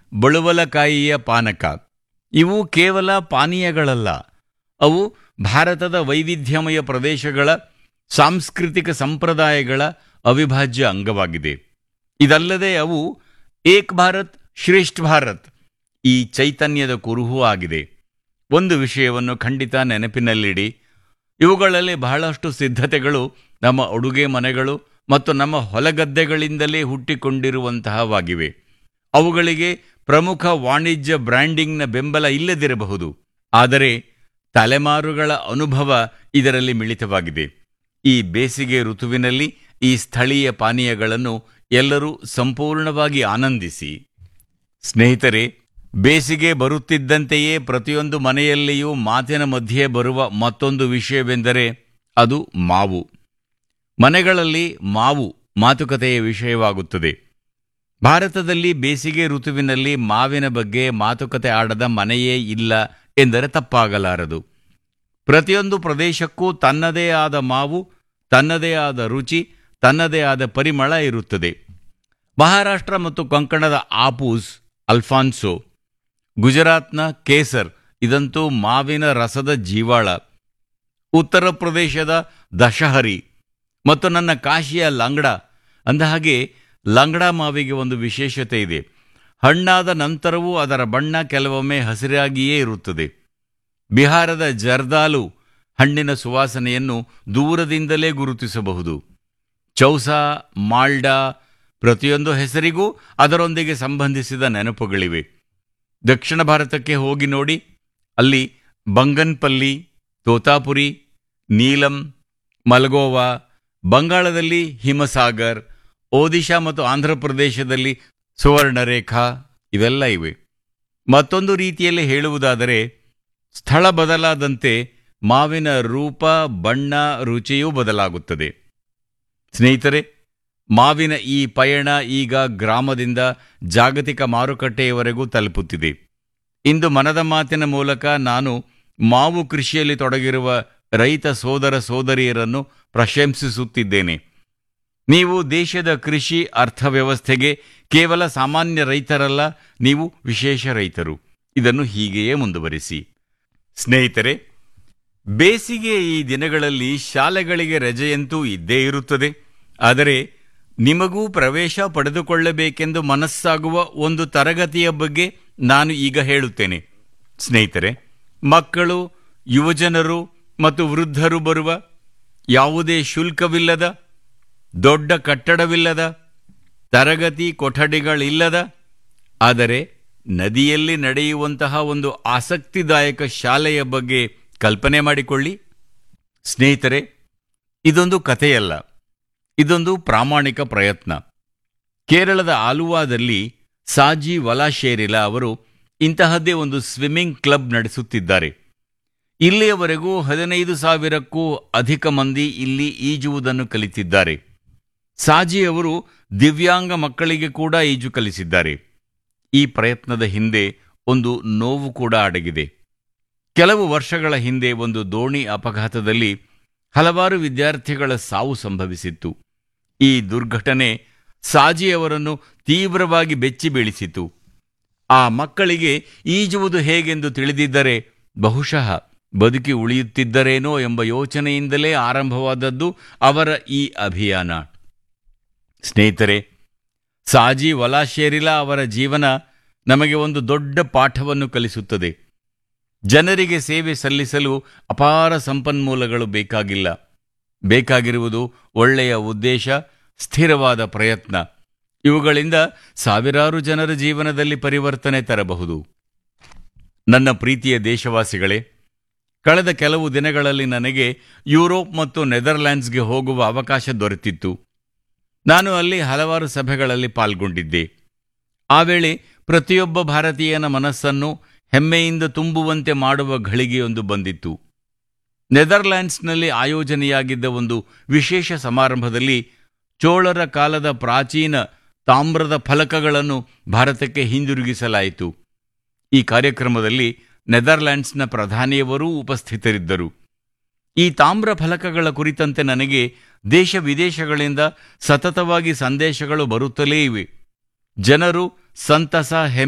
ಬಳುವಲಕಾಯಿಯ ಪಾನಕ ಇವು ಕೇವಲ ಪಾನೀಯಗಳಲ್ಲ ಅವು ಭಾರತದ ವೈವಿಧ್ಯಮಯ ಪ್ರದೇಶಗಳ ಸಾಂಸ್ಕೃತಿಕ ಸಂಪ್ರದಾಯಗಳ ಅವಿಭಾಜ್ಯ ಅಂಗವಾಗಿದೆ ಇದಲ್ಲದೆ ಅವು ಏಕ್ ಭಾರತ್ ಶ್ರೇಷ್ಠ ಭಾರತ್ ಈ ಚೈತನ್ಯದ ಕುರುಹೂ ಆಗಿದೆ ಒಂದು ವಿಷಯವನ್ನು ಖಂಡಿತ ನೆನಪಿನಲ್ಲಿಡಿ ಇವುಗಳಲ್ಲಿ ಬಹಳಷ್ಟು ಸಿದ್ಧತೆಗಳು ನಮ್ಮ ಅಡುಗೆ ಮನೆಗಳು ಮತ್ತು ನಮ್ಮ ಹೊಲಗದ್ದೆಗಳಿಂದಲೇ ಹುಟ್ಟಿಕೊಂಡಿರುವಂತಹವಾಗಿವೆ ಅವುಗಳಿಗೆ ಪ್ರಮುಖ ವಾಣಿಜ್ಯ ಬ್ರ್ಯಾಂಡಿಂಗ್ನ ಬೆಂಬಲ ಇಲ್ಲದಿರಬಹುದು ಆದರೆ ತಲೆಮಾರುಗಳ ಅನುಭವ ಇದರಲ್ಲಿ ಮಿಳಿತವಾಗಿದೆ ಈ ಬೇಸಿಗೆ ಋತುವಿನಲ್ಲಿ ಈ ಸ್ಥಳೀಯ ಪಾನೀಯಗಳನ್ನು ಎಲ್ಲರೂ ಸಂಪೂರ್ಣವಾಗಿ ಆನಂದಿಸಿ ಸ್ನೇಹಿತರೆ ಬೇಸಿಗೆ ಬರುತ್ತಿದ್ದಂತೆಯೇ ಪ್ರತಿಯೊಂದು ಮನೆಯಲ್ಲಿಯೂ ಮಾತಿನ ಮಧ್ಯೆ ಬರುವ ಮತ್ತೊಂದು ವಿಷಯವೆಂದರೆ ಅದು ಮಾವು ಮನೆಗಳಲ್ಲಿ ಮಾವು ಮಾತುಕತೆಯ ವಿಷಯವಾಗುತ್ತದೆ ಭಾರತದಲ್ಲಿ ಬೇಸಿಗೆ ಋತುವಿನಲ್ಲಿ ಮಾವಿನ ಬಗ್ಗೆ ಮಾತುಕತೆ ಆಡದ ಮನೆಯೇ ಇಲ್ಲ ಎಂದರೆ ತಪ್ಪಾಗಲಾರದು ಪ್ರತಿಯೊಂದು ಪ್ರದೇಶಕ್ಕೂ ತನ್ನದೇ ಆದ ಮಾವು ತನ್ನದೇ ಆದ ರುಚಿ ತನ್ನದೇ ಆದ ಪರಿಮಳ ಇರುತ್ತದೆ ಮಹಾರಾಷ್ಟ್ರ ಮತ್ತು ಕೊಂಕಣದ ಆಪೂಸ್ ಅಲ್ಫಾನ್ಸೋ ಗುಜರಾತ್ನ ಕೇಸರ್ ಇದಂತೂ ಮಾವಿನ ರಸದ ಜೀವಾಳ ಉತ್ತರ ಪ್ರದೇಶದ ದಶಹರಿ ಮತ್ತು ನನ್ನ ಕಾಶಿಯ ಲಂಗಡ ಅಂದಹಾಗೆ ಲಂಗಡ ಮಾವಿಗೆ ಒಂದು ವಿಶೇಷತೆ ಇದೆ ಹಣ್ಣಾದ ನಂತರವೂ ಅದರ ಬಣ್ಣ ಕೆಲವೊಮ್ಮೆ ಹಸಿರಾಗಿಯೇ ಇರುತ್ತದೆ ಬಿಹಾರದ ಜರ್ದಾಲು ಹಣ್ಣಿನ ಸುವಾಸನೆಯನ್ನು ದೂರದಿಂದಲೇ ಗುರುತಿಸಬಹುದು ಚೌಸಾ ಮಾಲ್ಡಾ ಪ್ರತಿಯೊಂದು ಹೆಸರಿಗೂ ಅದರೊಂದಿಗೆ ಸಂಬಂಧಿಸಿದ ನೆನಪುಗಳಿವೆ ದಕ್ಷಿಣ ಭಾರತಕ್ಕೆ ಹೋಗಿ ನೋಡಿ ಅಲ್ಲಿ ಬಂಗನ್ಪಲ್ಲಿ ತೋತಾಪುರಿ ನೀಲಂ ಮಲ್ಗೋವಾ ಬಂಗಾಳದಲ್ಲಿ ಹಿಮಸಾಗರ್ ಒಡಿಶಾ ಮತ್ತು ಆಂಧ್ರ ಪ್ರದೇಶದಲ್ಲಿ ಸುವರ್ಣರೇಖಾ ಇವೆಲ್ಲ ಇವೆ ಮತ್ತೊಂದು ರೀತಿಯಲ್ಲಿ ಹೇಳುವುದಾದರೆ ಸ್ಥಳ ಬದಲಾದಂತೆ ಮಾವಿನ ರೂಪ ಬಣ್ಣ ರುಚಿಯೂ ಬದಲಾಗುತ್ತದೆ ಸ್ನೇಹಿತರೆ ಮಾವಿನ ಈ ಪಯಣ ಈಗ ಗ್ರಾಮದಿಂದ ಜಾಗತಿಕ ಮಾರುಕಟ್ಟೆಯವರೆಗೂ ತಲುಪುತ್ತಿದೆ ಇಂದು ಮನದ ಮಾತಿನ ಮೂಲಕ ನಾನು ಮಾವು ಕೃಷಿಯಲ್ಲಿ ತೊಡಗಿರುವ ರೈತ ಸೋದರ ಸೋದರಿಯರನ್ನು ಪ್ರಶಂಸಿಸುತ್ತಿದ್ದೇನೆ ನೀವು ದೇಶದ ಕೃಷಿ ಅರ್ಥವ್ಯವಸ್ಥೆಗೆ ಕೇವಲ ಸಾಮಾನ್ಯ ರೈತರಲ್ಲ ನೀವು ವಿಶೇಷ ರೈತರು ಇದನ್ನು ಹೀಗೆಯೇ ಮುಂದುವರಿಸಿ ಸ್ನೇಹಿತರೆ ಬೇಸಿಗೆ ಈ ದಿನಗಳಲ್ಲಿ ಶಾಲೆಗಳಿಗೆ ರಜೆಯಂತೂ ಇದ್ದೇ ಇರುತ್ತದೆ ಆದರೆ ನಿಮಗೂ ಪ್ರವೇಶ ಪಡೆದುಕೊಳ್ಳಬೇಕೆಂದು ಮನಸ್ಸಾಗುವ ಒಂದು ತರಗತಿಯ ಬಗ್ಗೆ ನಾನು ಈಗ ಹೇಳುತ್ತೇನೆ ಸ್ನೇಹಿತರೆ ಮಕ್ಕಳು ಯುವಜನರು ಮತ್ತು ವೃದ್ಧರು ಬರುವ ಯಾವುದೇ ಶುಲ್ಕವಿಲ್ಲದ ದೊಡ್ಡ ಕಟ್ಟಡವಿಲ್ಲದ ತರಗತಿ ಕೊಠಡಿಗಳಿಲ್ಲದ ಆದರೆ ನದಿಯಲ್ಲಿ ನಡೆಯುವಂತಹ ಒಂದು ಆಸಕ್ತಿದಾಯಕ ಶಾಲೆಯ ಬಗ್ಗೆ ಕಲ್ಪನೆ ಮಾಡಿಕೊಳ್ಳಿ ಸ್ನೇಹಿತರೆ ಇದೊಂದು ಕಥೆಯಲ್ಲ ಇದೊಂದು ಪ್ರಾಮಾಣಿಕ ಪ್ರಯತ್ನ ಕೇರಳದ ಆಲುವಾದಲ್ಲಿ ಸಾಜಿ ವಲಾಶೇರಿಲಾ ಅವರು ಇಂತಹದ್ದೇ ಒಂದು ಸ್ವಿಮ್ಮಿಂಗ್ ಕ್ಲಬ್ ನಡೆಸುತ್ತಿದ್ದಾರೆ ಇಲ್ಲಿಯವರೆಗೂ ಹದಿನೈದು ಸಾವಿರಕ್ಕೂ ಅಧಿಕ ಮಂದಿ ಇಲ್ಲಿ ಈಜುವುದನ್ನು ಕಲಿತಿದ್ದಾರೆ ಸಾಜಿ ಅವರು ದಿವ್ಯಾಂಗ ಮಕ್ಕಳಿಗೆ ಕೂಡ ಈಜು ಕಲಿಸಿದ್ದಾರೆ ಈ ಪ್ರಯತ್ನದ ಹಿಂದೆ ಒಂದು ನೋವು ಕೂಡ ಅಡಗಿದೆ ಕೆಲವು ವರ್ಷಗಳ ಹಿಂದೆ ಒಂದು ದೋಣಿ ಅಪಘಾತದಲ್ಲಿ ಹಲವಾರು ವಿದ್ಯಾರ್ಥಿಗಳ ಸಾವು ಸಂಭವಿಸಿತ್ತು ಈ ದುರ್ಘಟನೆ ಸಾಜಿ ಅವರನ್ನು ತೀವ್ರವಾಗಿ ಬೆಚ್ಚಿ ಬೀಳಿಸಿತು ಆ ಮಕ್ಕಳಿಗೆ ಈಜುವುದು ಹೇಗೆಂದು ತಿಳಿದಿದ್ದರೆ ಬಹುಶಃ ಬದುಕಿ ಉಳಿಯುತ್ತಿದ್ದರೇನೋ ಎಂಬ ಯೋಚನೆಯಿಂದಲೇ ಆರಂಭವಾದದ್ದು ಅವರ ಈ ಅಭಿಯಾನ ಸ್ನೇಹಿತರೆ ಸಾಜಿ ವಲಾಶೇರಿಲಾ ಅವರ ಜೀವನ ನಮಗೆ ಒಂದು ದೊಡ್ಡ ಪಾಠವನ್ನು ಕಲಿಸುತ್ತದೆ ಜನರಿಗೆ ಸೇವೆ ಸಲ್ಲಿಸಲು ಅಪಾರ ಸಂಪನ್ಮೂಲಗಳು ಬೇಕಾಗಿಲ್ಲ ಬೇಕಾಗಿರುವುದು ಒಳ್ಳೆಯ ಉದ್ದೇಶ ಸ್ಥಿರವಾದ ಪ್ರಯತ್ನ ಇವುಗಳಿಂದ ಸಾವಿರಾರು ಜನರ ಜೀವನದಲ್ಲಿ ಪರಿವರ್ತನೆ ತರಬಹುದು ನನ್ನ ಪ್ರೀತಿಯ ದೇಶವಾಸಿಗಳೇ ಕಳೆದ ಕೆಲವು ದಿನಗಳಲ್ಲಿ ನನಗೆ ಯುರೋಪ್ ಮತ್ತು ನೆದರ್ಲ್ಯಾಂಡ್ಸ್ಗೆ ಹೋಗುವ ಅವಕಾಶ ದೊರೆತಿತ್ತು ನಾನು ಅಲ್ಲಿ ಹಲವಾರು ಸಭೆಗಳಲ್ಲಿ ಪಾಲ್ಗೊಂಡಿದ್ದೆ ಆ ವೇಳೆ ಪ್ರತಿಯೊಬ್ಬ ಭಾರತೀಯನ ಮನಸ್ಸನ್ನು ಹೆಮ್ಮೆಯಿಂದ ತುಂಬುವಂತೆ ಮಾಡುವ ಘಳಿಗೆಯೊಂದು ಬಂದಿತ್ತು ನೆದರ್ಲ್ಯಾಂಡ್ಸ್ನಲ್ಲಿ ಆಯೋಜನೆಯಾಗಿದ್ದ ಒಂದು ವಿಶೇಷ ಸಮಾರಂಭದಲ್ಲಿ ಚೋಳರ ಕಾಲದ ಪ್ರಾಚೀನ ತಾಮ್ರದ ಫಲಕಗಳನ್ನು ಭಾರತಕ್ಕೆ ಹಿಂದಿರುಗಿಸಲಾಯಿತು ಈ ಕಾರ್ಯಕ್ರಮದಲ್ಲಿ ನೆದರ್ಲ್ಯಾಂಡ್ಸ್ನ ಪ್ರಧಾನಿಯವರೂ ಉಪಸ್ಥಿತರಿದ್ದರು ಈ ತಾಮ್ರ ಫಲಕಗಳ ಕುರಿತಂತೆ ನನಗೆ ದೇಶ ವಿದೇಶಗಳಿಂದ ಸತತವಾಗಿ ಸಂದೇಶಗಳು ಬರುತ್ತಲೇ ಇವೆ ಜನರು ಸಂತಸ